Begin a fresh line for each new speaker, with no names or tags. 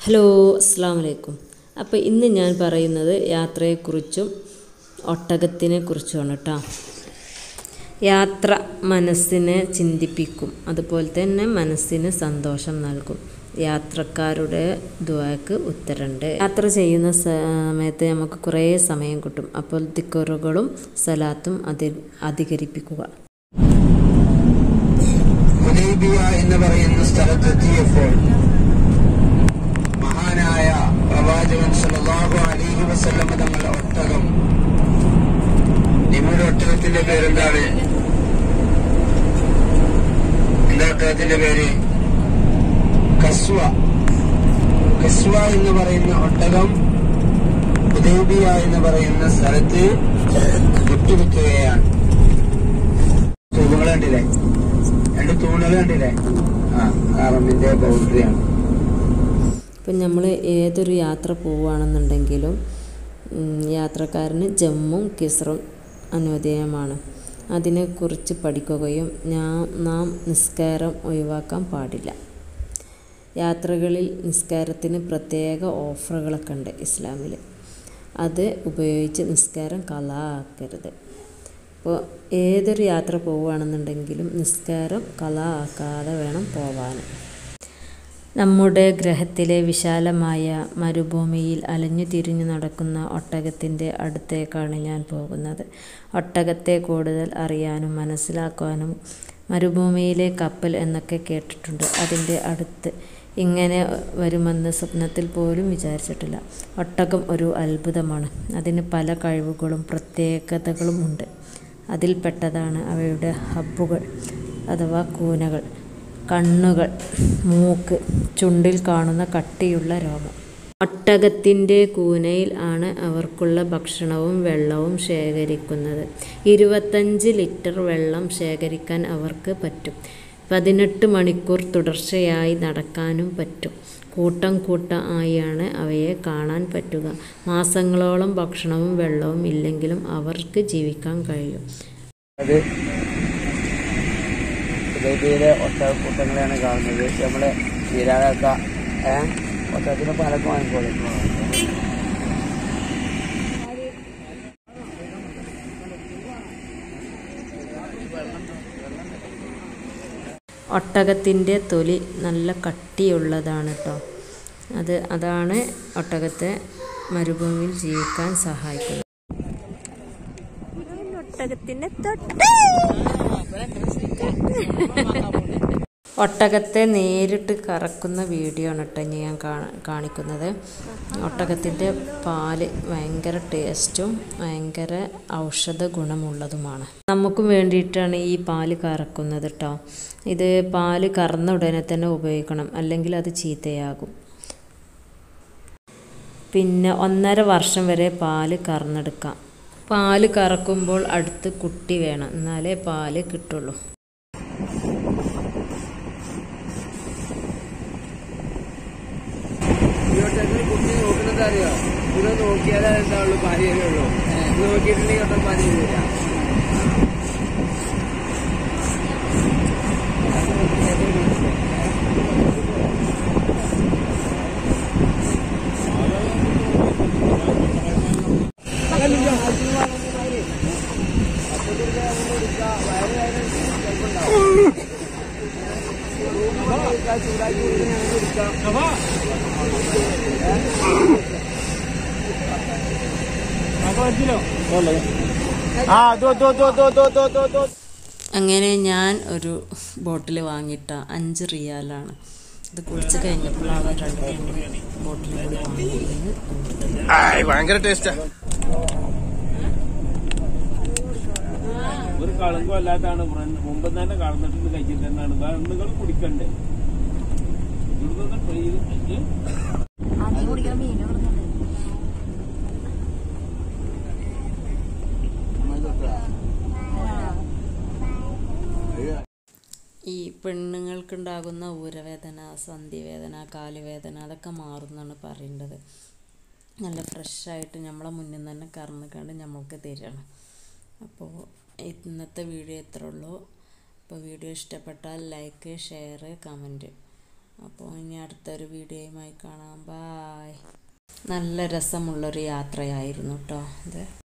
hello അസ്സാം വലൈക്കും അപ്പോൾ ഇന്ന് ഞാൻ പറയുന്നത് യാത്രയെക്കുറിച്ചും ഒട്ടകത്തിനെ കുറിച്ചുമാണ് കേട്ടോ യാത്ര മനസ്സിനെ ചിന്തിപ്പിക്കും അതുപോലെ തന്നെ മനസ്സിന് സന്തോഷം നൽകും യാത്രക്കാരുടെ ദ്വാക്ക് ഉത്തരമുണ്ട് യാത്ര ചെയ്യുന്ന സമയത്ത് നമുക്ക് കുറേ സമയം കിട്ടും അപ്പോൾ ദിക്കറുകളും സലാത്തും അധി അധികരിപ്പിക്കുക
ഹുദൈബിയ എന്ന് പറയുന്ന സ്ഥലത്തെത്തിയപ്പോൾ മഹാനായ പ്രവാചകൻ സല്ലല്ലാഹു അലൈഹി വസല്ലം തങ്ങളുടെ ഒട്ടകം നിങ്ങളുടെ ഒട്ടകത്തിന്റെ പേരെന്താണ് എന്റെ ഒട്ടകത്തിന്റെ പേര് കസ്വ കസ്വ എന്ന് പറയുന്ന ഒട്ടകം ഹുദൈബിയ എന്ന് പറയുന്ന സ്ഥലത്ത് വിട്ടുവിൽക്കുകയാണ് തൂണുകൾ കണ്ടില്ലേ രണ്ട് തൂണുകൾ കണ്ടില്ലേ ആ ഹറമിന്റെ ബൗണ്ടറിയാണ്
ഇപ്പം നമ്മൾ ഏതൊരു യാത്ര പോവുകയാണെന്നുണ്ടെങ്കിലും ഉം, യാത്രക്കാരന് ജമ്മും കിസറും അനുവദനീയമാണ് അതിനെക്കുറിച്ച് പഠിക്കുകയും ഞാൻ നാം നിസ്കാരം ഒഴിവാക്കാൻ പാടില്ല യാത്രകളിൽ നിസ്കാരത്തിന് പ്രത്യേക ഓഫറുകളൊക്കെ ഉണ്ട് ഇസ്ലാമിൽ അത് ഉപയോഗിച്ച് നിസ്കാരം കലാക്കരുത് അപ്പോൾ ഏതൊരു യാത്ര പോവുകയാണെന്നുണ്ടെങ്കിലും നിസ്കാരം കല ആക്കാതെ വേണം പോവാൻ നമ്മുടെ ഗ്രഹത്തിലെ വിശാലമായ മരുഭൂമിയിൽ അലഞ്ഞു തിരിഞ്ഞു നടക്കുന്ന ഒട്ടകത്തിൻ്റെ അടുത്തേക്കാണ് ഞാൻ പോകുന്നത് ഒട്ടകത്തെ കൂടുതൽ അറിയാനും മനസ്സിലാക്കാനും മരുഭൂമിയിലെ കപ്പൽ എന്നൊക്കെ കേട്ടിട്ടുണ്ട് അതിൻ്റെ അടുത്ത് ഇങ്ങനെ വരുമെന്ന് സ്വപ്നത്തിൽ പോലും വിചാരിച്ചിട്ടില്ല ഒട്ടകം ഒരു അത്ഭുതമാണ് അതിന് പല കഴിവുകളും പ്രത്യേകതകളും ഉണ്ട് അതിൽപ്പെട്ടതാണ് അവയുടെ ഹബ്ബുകൾ അഥവാ കൂനകൾ കണ്ണുകൾ മൂക്ക് ചുണ്ടിൽ കാണുന്ന കട്ടിയുള്ള രോമം ഒട്ടകത്തിൻ്റെ കൂനയിൽ ആണ് അവർക്കുള്ള ഭക്ഷണവും വെള്ളവും ശേഖരിക്കുന്നത് ഇരുപത്തഞ്ച് ലിറ്റർ വെള്ളം ശേഖരിക്കാൻ അവർക്ക് പറ്റും പതിനെട്ട് മണിക്കൂർ തുടർച്ചയായി നടക്കാനും പറ്റും കൂട്ടം കൂട്ടം ആയാണ് അവയെ കാണാൻ പറ്റുക മാസങ്ങളോളം ഭക്ഷണവും വെള്ളവും ഇല്ലെങ്കിലും അവർക്ക് ജീവിക്കാൻ കഴിയും
അത് ഹുദൈബിയിലെ ഒട്ടകൂട്ടങ്ങളെയാണ് കാണുന്നത് നമ്മളെ നീരാളൊക്കെ ഏഹ് ഒട്ടകത്തിന് പാലൊക്കെ വാങ്ങിക്കോളും
ഒട്ടകത്തിൻ്റെ തൊലി നല്ല കട്ടിയുള്ളതാണ് കേട്ടോ അത് അതാണ് ഒട്ടകത്തെ മരുഭൂമിയിൽ ജീവിക്കാൻ സഹായിക്കുന്നത് ഒട്ടകത്തിൻ്റെ ഒട്ടകത്തെ നേരിട്ട് കറക്കുന്ന വീഡിയോ ആണ് കേട്ടോ ഇനി ഞാൻ കാണ- കാണിക്കുന്നത് ഒട്ടകത്തിൻ്റെ പാല് ഭയങ്കര ടേസ്റ്റും ഭയങ്കര ഔഷധ ഗുണമുള്ളതുമാണ് നമുക്കും വേണ്ടിയിട്ടാണ് ഈ പാല് കറക്കുന്നത് കേട്ടോ ഇത് പാല് കറന്ന ഉടനെ തന്നെ ഉപയോഗിക്കണം അല്ലെങ്കിൽ അത് ചീത്തയാകും പിന്നെ ഒന്നര വർഷം വരെ പാല് കറന്നെടുക്കാം പാല് കറക്കുമ്പോൾ അടുത്ത് കുട്ടി വേണം എന്നാലേ പാല് കിട്ടുള്ളൂ
ഈ ഒട്ടകത്തിന് കുട്ടി നോക്കുന്നത് അറിയോ ഇത് നോക്കിയാലേ എന്താവുള്ളൂ പാല് തരുള്ളൂ ഇത് നോക്കിയിട്ടുണ്ടെങ്കിൽ ഒട്ടും പാല് തരില്ല
അങ്ങനെ ഞാൻ ഒരു ബോട്ടിൽ വാങ്ങിയിട്ട അഞ്ച് റിയാലാണ് ഇത് കുളിച്ച് കഴിഞ്ഞപ്പോഴാണ് രണ്ട് ബോട്ടിൽ കൂടി വാങ്ങിയത്
ഭയങ്കര ടേസ്റ്റാ
ഒരു കളങ്കം അല്ലാത്താണ് മുമ്പ് തന്നെ കളന്നിട്ട് കഴിച്ചിട്ട് തന്നെയാണ് നിങ്ങൾ കുടിക്കണ്ടേ ഇവിടുന്ന് ട്രൈ ചെയ്ത്
ഈ പെണ്ണുങ്ങൾക്കുണ്ടാകുന്ന ഊരവേദന സന്ധിവേദന കാലുവേദന അതൊക്കെ മാറുന്നാണ് പറയേണ്ടത് നല്ല ഫ്രഷായിട്ട് നമ്മളെ മുന്നിൽ തന്നെ കറന്ന് കണ്ട് നമ്മൾക്ക് തരികയാണ് അപ്പോൾ ഇന്നത്തെ വീഡിയോ ഇത്രേ ഉള്ളൂ അപ്പോൾ വീഡിയോ ഇഷ്ടപ്പെട്ടാൽ ലൈക്ക് ഷെയർ കമൻറ്റ് അപ്പോൾ ഇനി അടുത്തൊരു വീഡിയോയുമായി കാണാം ബായ് നല്ല രസമുള്ളൊരു യാത്രയായിരുന്നു കേട്ടോ ഇത്